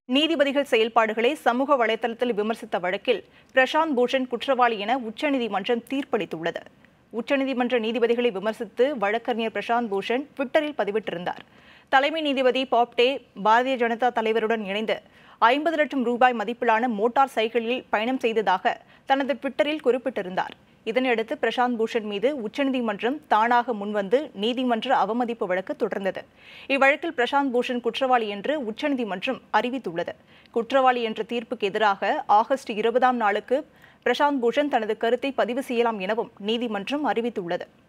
நீதிபதிகள் செயல்பாடுகளை சமூக வலைதளத்தில் விமர்சித்த வழக்கில் பிரசாந்த் பூஷன் குற்றவாளி என உச்சநீதிமன்றம் தீர்ப்பளித்துள்ளது உச்சநீதிமன்ற நீதிபதிகளை விமர்சித்து வழக்கறிஞர் பிரசாந்த் பூஷன் ட்விட்டரில் பதிவிட்டிருந்தார் தலைமை நீதிபதி பாப்டே பாரதிய ஜனதா தலைவருடன் இணைந்து ஐம்பது லட்சம் ரூபாய் மதிப்பிலான மோட்டார் சைக்கிளில் பயணம் செய்ததாக தனது ட்விட்டரில் குறிப்பிட்டிருந்தார் இதனையடுத்து பிரசாந்த் பூஷன் மீது உச்சநீதிமன்றம் தானாக முன்வந்து நீதிமன்ற அவமதிப்பு வழக்கு தொடர்ந்தது இவ்வழக்கில் பிரசாந்த் பூஷன் குற்றவாளி என்று உச்சநீதிமன்றம் அறிவித்துள்ளது குற்றவாளி என்ற தீர்ப்புக்கு எதிராக ஆகஸ்ட் இருபதாம் நாளுக்கு பிரசாந்த் பூஷன் தனது கருத்தை பதிவு செய்யலாம் எனவும் நீதிமன்றம் அறிவித்துள்ளது